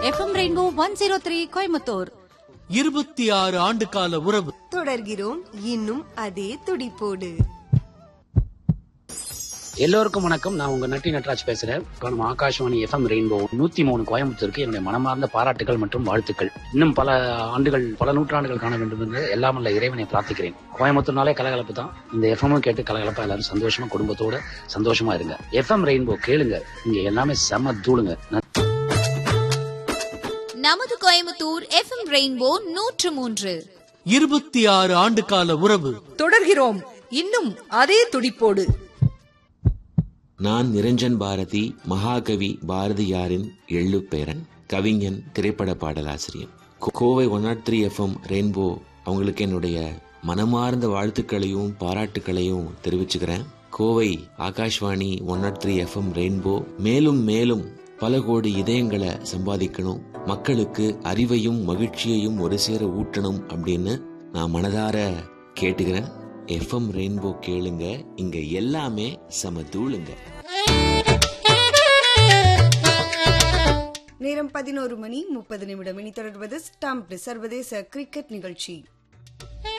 FM rainbow one zero three Coimbatore இருபத்தி ஆறு ஆண்டு கால உறவு தொடர்கிறோம் இன்னும் அதே துடிப்போடு எல்லோருக்கும் வணக்கம் நான் உங்க நட்டி நட்ராஜ் பேசுறேன் இப்போ நம்ம ஆகாஷ்வாணி எஃப்எம் ரெயின்போ நூத்தி மூணு கோயம்புத்தூருக்கு என்னுடைய மனமார்ந்த பாராட்டுகள் மற்றும் வாழ்த்துக்கள் இன்னும் பல ஆண்டுகள் பல நூற்றாண்டுகள் காண வேண்டும் என்று எல்லாம் அல்ல இறைவனை பிரார்த்திக்கிறேன் கோயம்புத்தூர்னாலே கலகலப்பு தான் இந்த எஃப்எம்மும் கேட்டு கலகலப்பா எல்லாரும் சந்தோஷமா குடும்பத்தோட சந்தோஷமா இருங்க எஃப்எம் ரெயின்போ கேளுங்க இங்க எல்லாமே செம தூளுங்க நமது கோயம்புத்தூர் எஃப்எம் ரெயின்போ நூற்று மூன்று இருபத்தி ஆறு ஆண்டு கால உறவு தொடர்கிறோம் இன்னும் அதே துடிப்போடு நான் நிரஞ்சன் பாரதி மகாகவி பாரதியாரின் எள்ளுப்பேரன் கவிஞன் திரைப்பட பாடலாசிரியர் கோ- Kovai one nought three FM rainbow அவங்களுக்கு என்னுடைய மனமார்ந்த வாழ்த்துக்களையும் பாராட்டுக்களையும் தெரிவிச்சுக்கிறேன் Kovai Akashvani one nought three FM rainbow மேலும் மேலும் பல கோடி இதயங்களை சம்பாதிக்கணும் மக்களுக்கு அறிவையும் மகிழ்ச்சியையும் ஒரு சேர ஊட்டணும் அப்படின்னு நான் மனதார கேட்டுக்கிறேன் எஃப்எம் ரெயின்போ கேளுங்க இங்க எல்லாமே சம தூளுங்க நேரம் பதினோரு மணி முப்பது நிமிடம் இனி தொடர்வது ஸ்டாம்ப் சர்வதேச கிரிக்கெட் நிகழ்ச்சி